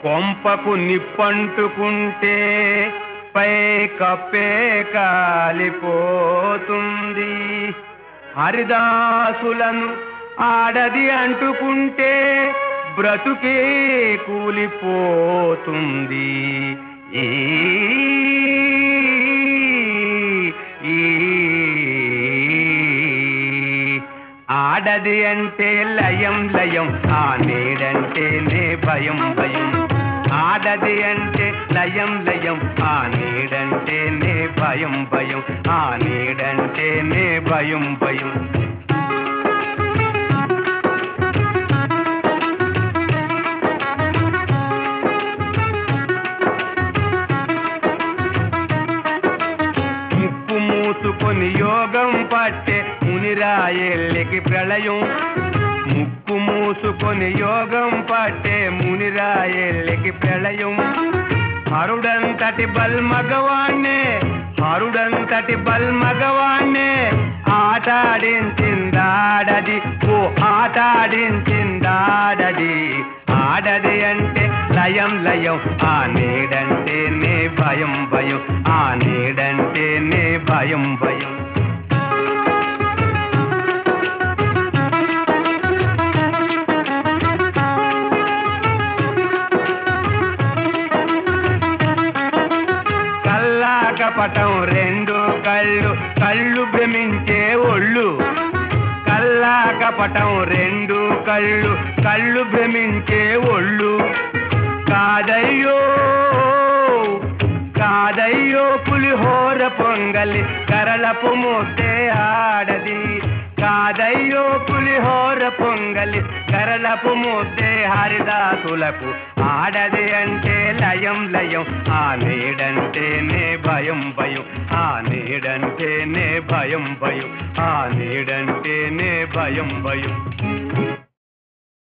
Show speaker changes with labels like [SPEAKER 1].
[SPEAKER 1] కొంపకు నిప్పంటుకుంటే పై కప్పే కాలిపోతుంది హరిదాసులను ఆడది అంటుకుంటే బ్రతుకే కూలిపోతుంది ఈ ఈ ఆడది అంటే లయం లయం ఆ నీడంటేనే భయం భయం ఆడది అంటే లయం లయం ఆ నీడంటేనే భయం భయం ఆ నీడంటేనే భయం భయం ముక్కు మూసుకొని యోగం పట్టే మునిరాయెల్లికి ప్రళయం ముక్కు మూసుకొని యోగం పట్టే మునిరాయెల్లికి ప్రళయం హరుడంతటి బల్మగవాణ్ణే హరుడంతటి బల్మగవాణ్ణే ఆటాడించిందాడది ఓ ఆటాడించిందాడది ఆడది అంటే లయం లయం ఆ నీడంటేనే భయం భయం ఆ నీడంటేనే భయం భయం కల్లా కపటం రెండు కళ్ళు కళ్ళు భ్రమించే ఒళ్ళు కల్లా కపటం రెండు కళ్ళు కళ్ళు భ్రమించే ఒళ్ళు కాదయ్యో కాదయ్యో పులిహోర పొంగలి కరళపు ముద్దే ఆడది కాదయ్యో పులిహోర పొంగలి కరళపు ముద్దే హరిదాసులకు ఆడది అంటే లయం లయం ఆ నీడంటేనే భయం భయం ఆ నీడంటేనే భయం భయం ఆ నీడంటేనే భయం భయం